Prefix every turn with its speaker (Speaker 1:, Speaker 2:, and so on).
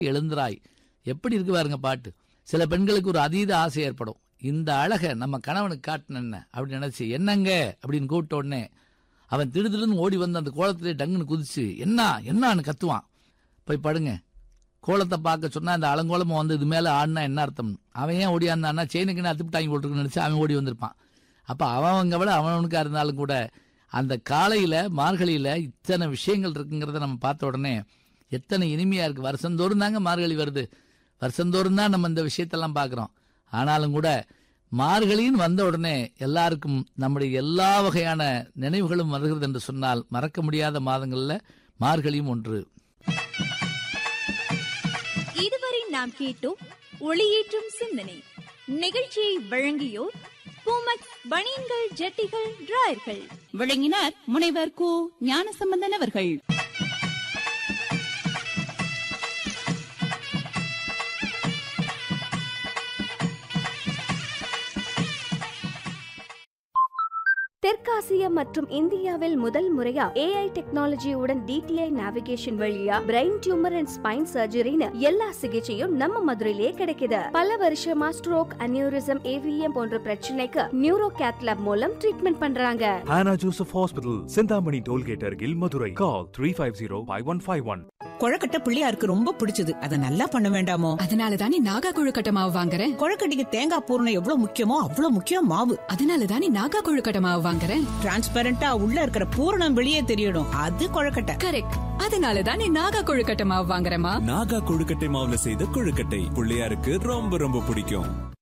Speaker 1: எழுந்திராய் எப்படி இருக்கு பாருங்க பாட்டு சில பெண்களுக்கு ஒரு அதீத ஆசை ஏற்படும் இந்த அழகை நம்ம கணவனுக்கு காட்டின அப்படின்னு நினைச்சு என்னங்க அப்படின்னு கூப்பிட்ட உடனே அவன் திடுதிடுன்னு ஓடி வந்து அந்த கோலத்திலே டங்குன்னு குதிச்சு என்ன என்னான்னு கத்துவான் போய் படுங்க கோலத்தை பார்க்க சொன்னா அந்த அலங்கோலமா வந்து இது மேல ஆடினா என்ன அர்த்தம் அவன் ஏன் ஓடியாந்தான்னா செயினுக்குன்னு அத்துப்பிட்டாங்கி போட்டுருக்குன்னு நினைச்சு அவன் ஓடி வந்திருப்பான் அப்ப அவன் அவங்க விட அவனுக்கா இருந்தாலும் கூட அந்த காலையில மார்கழியில இத்தனை விஷயங்கள் இருக்குங்கிறத நம்ம பார்த்த உடனே எத்தனை இனிமையா இருக்கு வருஷந்தோறும் தாங்க மார்கழி வருது வருஷந்தோறும் தான் நம்ம இந்த விஷயத்தெல்லாம் பார்க்கிறோம் ஆனாலும் கூட மார்கழின்னு வந்த உடனே எல்லாருக்கும் நம்முடைய எல்லா வகையான நினைவுகளும் வருகிறது என்று சொன்னால் மறக்க முடியாத மாதங்கள்ல மார்கழியும் ஒன்று
Speaker 2: இதுவரை நாம் கேட்டோம் ஒளியேற்றும் சிந்தனை நிகழ்ச்சியை வழங்கியோர் பூமக் பனியன்கள் ஜட்டிகள் டிராயர்கள்
Speaker 3: விளங்கினார் முனைவர் கு ஞானசம்பந்தன் அவர்கள்
Speaker 4: தெற்காசியா மற்றும் இந்தியாவில் முதல் முறையா ஏஐ டெக்னாலஜியுடன் டிடிஐ நேவிகேஷன் வழியா பிரெயின் டியூமர் அண்ட் ஸ்பைன் சர்ஜரின்னு எல்லா சிகிச்சையும் நம்ம மதுரையிலேயே கிடைக்குது பல வருஷமா ஸ்ட்ரோக் அனியூரிசம் ஏவிஎம் போன்ற பிரச்சனைக்கு நியூரோ கேத்லாப் மூலம் ட்ரீட்மெண்ட் பண்றாங்க
Speaker 5: Hannah Joseph Hospital, Sindhamani Tollgate Argil, Madurai. Call 350-5151.
Speaker 6: கொழக்கட்டை பிள்ளையாருக்கு ரொம்ப பிடிச்சது அதை நல்லா பண்ண வேண்டாமோ
Speaker 7: அதனால தானே நாகா கொழுக்கட்டை மாவு வாங்குறேன்
Speaker 6: கொழக்கட்டைக்கு தேங்காய் பூரணம் எவ்வளவு முக்கியமோ அவ்வளவு முக்கியம் மாவு
Speaker 7: அதனால தானே நாகா கொழுக்கட்டை மாவு வாங்குறேன்
Speaker 6: டிரான்ஸ்பரண்டா உள்ள இருக்கிற பூரணம் வெளியே தெரியணும் அது கொழக்கட்டை
Speaker 7: கரெக்ட் அதனால தானே நாகா கொழுக்கட்டை மாவு வாங்குறேமா
Speaker 8: நாகா கொழுக்கட்டை மாவுல செய்த கொழுக்கட்டை பிள்ளையாருக்கு ரொம்ப ரொம்ப பிடிக்கும்